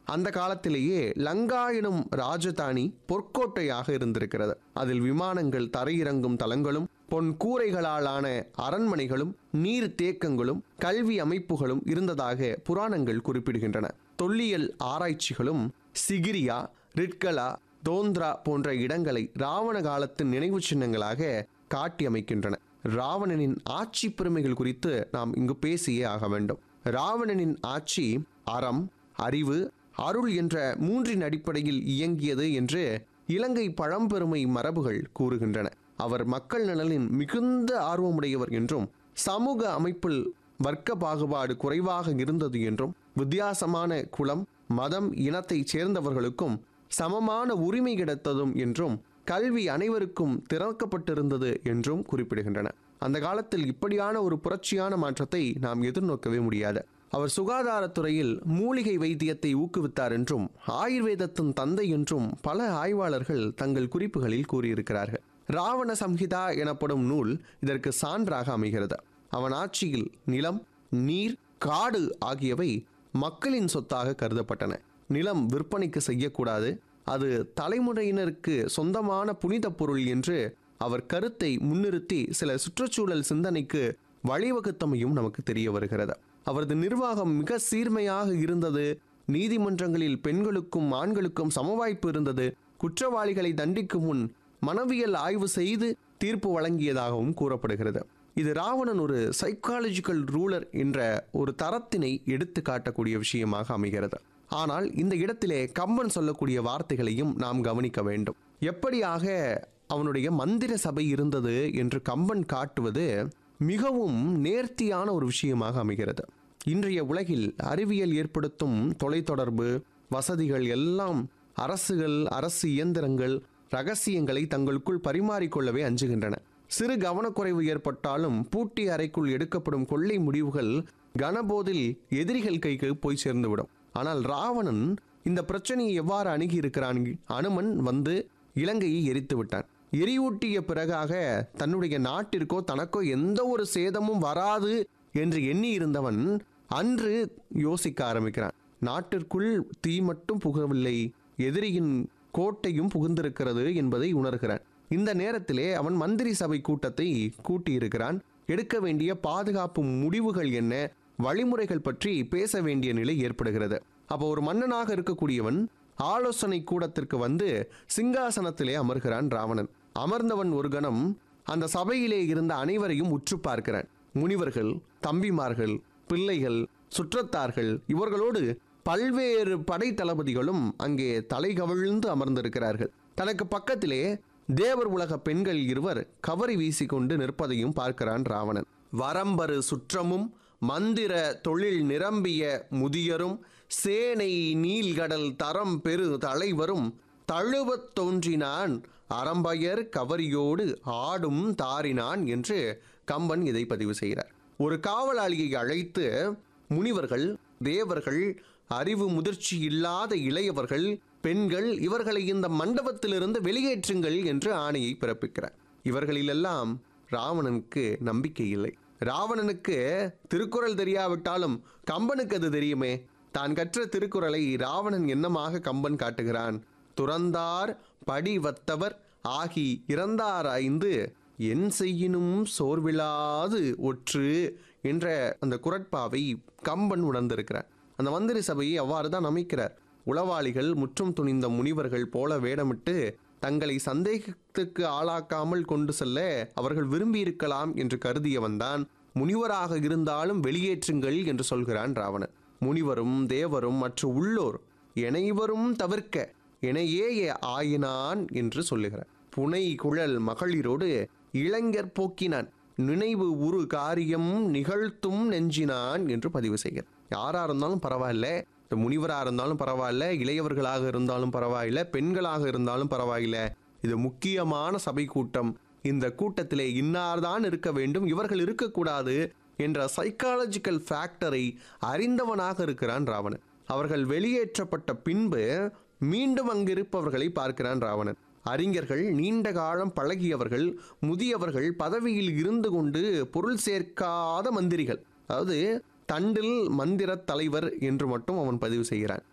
அந்த காலத்திலேயே லங்கா எனும் ராஜதானி பொற்கோட்டையாக இருந்திருக்கிறது அதில் விமானங்கள் தரையிறங்கும் தளங்களும் பொன் கூரைகளாலான அரண்மனைகளும் நீர் தேக்கங்களும் கல்வி அமைப்புகளும் இருந்ததாக புராணங்கள் குறிப்பிடுகின்றன தொல்லியல் ஆராய்ச்சிகளும் சிகிரியா ரிட்கலா தோந்த்ரா போன்ற இடங்களை ராவண காலத்தின் நினைவு சின்னங்களாக காட்டியமைக்கின்றன ராவணனின் ஆட்சி பெருமைகள் குறித்து நாம் இங்கு பேசியே ஆக வேண்டும் ராவணனின் ஆட்சி அறம் அறிவு அருள் என்ற மூன்றின் அடிப்படையில் இயங்கியது என்று இலங்கை பழம்பெருமை மரபுகள் கூறுகின்றன அவர் மக்கள் நலனின் மிகுந்த ஆர்வமுடையவர் என்றும் சமூக அமைப்பில் வர்க்க பாகுபாடு குறைவாக இருந்தது என்றும் வித்தியாசமான குலம் மதம் இனத்தைச் சேர்ந்தவர்களுக்கும் சமமான உரிமை கிடைத்ததும் என்றும் கல்வி அனைவருக்கும் திறக்கப்பட்டிருந்தது என்றும் குறிப்பிடுகின்றன அந்த காலத்தில் இப்படியான ஒரு புரட்சியான மாற்றத்தை நாம் எதிர்நோக்கவே முடியாது அவர் சுகாதாரத்துறையில் மூலிகை வைத்தியத்தை ஊக்குவித்தார் என்றும் ஆயுர்வேதத்தின் தந்தை என்றும் பல ஆய்வாளர்கள் தங்கள் குறிப்புகளில் கூறியிருக்கிறார்கள் ராவண சம்ஹிதா எனப்படும் நூல் இதற்கு சான்றாக அமைகிறது அவன் ஆட்சியில் நிலம் நீர் காடு ஆகியவை மக்களின் சொத்தாக கருதப்பட்டன நிலம் விற்பனைக்கு செய்யக்கூடாது அது தலைமுறையினருக்கு சொந்தமான புனித பொருள் என்று அவர் கருத்தை முன்னிறுத்தி சில சுற்றுச்சூழல் சிந்தனைக்கு வழிவகுத்தமையும் நமக்கு தெரிய வருகிறது அவரது நிர்வாகம் மிக சீர்மையாக இருந்தது நீதிமன்றங்களில் பெண்களுக்கும் ஆண்களுக்கும் சமவாய்ப்பு இருந்தது குற்றவாளிகளை தண்டிக்கும் முன் மனவியல் ஆய்வு செய்து தீர்ப்பு வழங்கியதாகவும் கூறப்படுகிறது இது ராவணன் ஒரு சைக்காலஜிக்கல் ரூலர் என்ற ஒரு தரத்தினை எடுத்து காட்டக்கூடிய விஷயமாக அமைகிறது ஆனால் இந்த இடத்திலே கம்பன் சொல்லக்கூடிய வார்த்தைகளையும் நாம் கவனிக்க வேண்டும் எப்படியாக அவனுடைய மந்திர சபை இருந்தது என்று கம்பன் காட்டுவது மிகவும் நேர்த்தியான ஒரு விஷயமாக அமைகிறது இன்றைய உலகில் அறிவியல் ஏற்படுத்தும் தொலைத்தொடர்பு வசதிகள் எல்லாம் அரசுகள் அரசு இயந்திரங்கள் ரகசியங்களை தங்களுக்குள் பரிமாறிக்கொள்ளவே அஞ்சுகின்றன சிறு கவனக்குறைவு ஏற்பட்டாலும் பூட்டி அறைக்குள் எடுக்கப்படும் கொள்ளை முடிவுகள் கனபோதில் எதிரிகள் கைக்கு போய் சேர்ந்துவிடும் ஆனால் ராவணன் இந்த பிரச்சனையை எவ்வாறு அணுகி இருக்கிறான் அனுமன் வந்து இலங்கையை எரித்து விட்டான் எரியூட்டிய பிறகாக தன்னுடைய நாட்டிற்கோ தனக்கோ எந்த ஒரு சேதமும் வராது என்று எண்ணி இருந்தவன் அன்று யோசிக்க ஆரம்பிக்கிறான் நாட்டிற்குள் தீ மட்டும் புகவில்லை எதிரியின் கோட்டையும் புகுந்திருக்கிறது என்பதை உணர்கிறான் இந்த நேரத்திலே அவன் மந்திரி சபை கூட்டத்தை கூட்டியிருக்கிறான் எடுக்க வேண்டிய பாதுகாப்பு முடிவுகள் என்ன வழிமுறைகள் பற்றி பேச வேண்டிய நிலை ஏற்படுகிறது அப்போ ஒரு மன்னனாக இருக்கக்கூடியவன் ஆலோசனை கூடத்திற்கு வந்து சிங்காசனத்திலே அமர்கிறான் ராவணன் அமர்ந்தவன் ஒரு கணம் அந்த சபையிலே இருந்த அனைவரையும் உற்று பார்க்கிறான் முனிவர்கள் தம்பிமார்கள் பிள்ளைகள் சுற்றத்தார்கள் இவர்களோடு பல்வேறு படை தளபதிகளும் அங்கே தலை கவிழ்ந்து அமர்ந்திருக்கிறார்கள் தனக்கு பக்கத்திலே தேவர் உலக பெண்கள் இருவர் கவரி வீசிக்கொண்டு நிற்பதையும் பார்க்கிறான் ராவணன் வரம்பரு சுற்றமும் மந்திர தொழில் நிரம்பிய முதியரும் சேனை நீல்கடல் தரம் பெரு தலைவரும் தழுவத் தோன்றினான் அறம்பயர் கவரியோடு ஆடும் தாரினான் என்று கம்பன் இதை பதிவு செய்கிறார் ஒரு காவலாளியை அழைத்து முனிவர்கள் தேவர்கள் அறிவு முதிர்ச்சி இல்லாத இளையவர்கள் பெண்கள் இவர்களை இந்த மண்டபத்திலிருந்து வெளியேற்றுங்கள் என்று ஆணையை பிறப்பிக்கிறார் இவர்களிலெல்லாம் ராவணனுக்கு நம்பிக்கை இல்லை ராவணனுக்கு திருக்குறள் தெரியாவிட்டாலும் கம்பனுக்கு அது தெரியுமே தான் கற்ற திருக்குறளை ராவணன் என்னமாக கம்பன் காட்டுகிறான் துறந்தார் படி வத்தவர் ஆகி இறந்தார் ஐந்து என் செய்யினும் சோர்விலாது ஒற்று என்ற அந்த குரட்பாவை கம்பன் உணர்ந்திருக்கிறார் அந்த மந்திரி சபையை அவ்வாறு தான் அமைக்கிறார் உளவாளிகள் முற்றும் துணிந்த முனிவர்கள் போல வேடமிட்டு தங்களை சந்தேகத்துக்கு ஆளாக்காமல் கொண்டு செல்ல அவர்கள் விரும்பியிருக்கலாம் என்று கருதியவன் தான் முனிவராக இருந்தாலும் வெளியேற்றுங்கள் என்று சொல்கிறான் ராவணன் முனிவரும் தேவரும் மற்ற உள்ளோர் இணைவரும் தவிர்க்க இணையே ஆயினான் என்று சொல்லுகிறார் புனை குழல் மகளிரோடு இளைஞர் போக்கினான் நினைவு உரு காரியம் நிகழ்த்தும் நெஞ்சினான் என்று பதிவு செய்கிறார் யாரா இருந்தாலும் பரவாயில்ல இந்த முனிவராக இருந்தாலும் பரவாயில்ல இளையவர்களாக இருந்தாலும் பரவாயில்ல பெண்களாக இருந்தாலும் பரவாயில்ல இது முக்கியமான சபை கூட்டம் இந்த கூட்டத்திலே இன்னார்தான் இருக்க வேண்டும் இவர்கள் இருக்கக்கூடாது என்ற சைக்காலஜிக்கல் ஃபேக்டரை அறிந்தவனாக இருக்கிறான் ராவணன் அவர்கள் வெளியேற்றப்பட்ட பின்பு மீண்டும் அங்கிருப்பவர்களை பார்க்கிறான் ராவணன் அறிஞர்கள் நீண்ட காலம் பழகியவர்கள் முதியவர்கள் பதவியில் இருந்து கொண்டு பொருள் சேர்க்காத மந்திரிகள் அதாவது தண்டில் மந்திர தலைவர் என்று மட்டும் அவன் பதிவு செய்கிறான்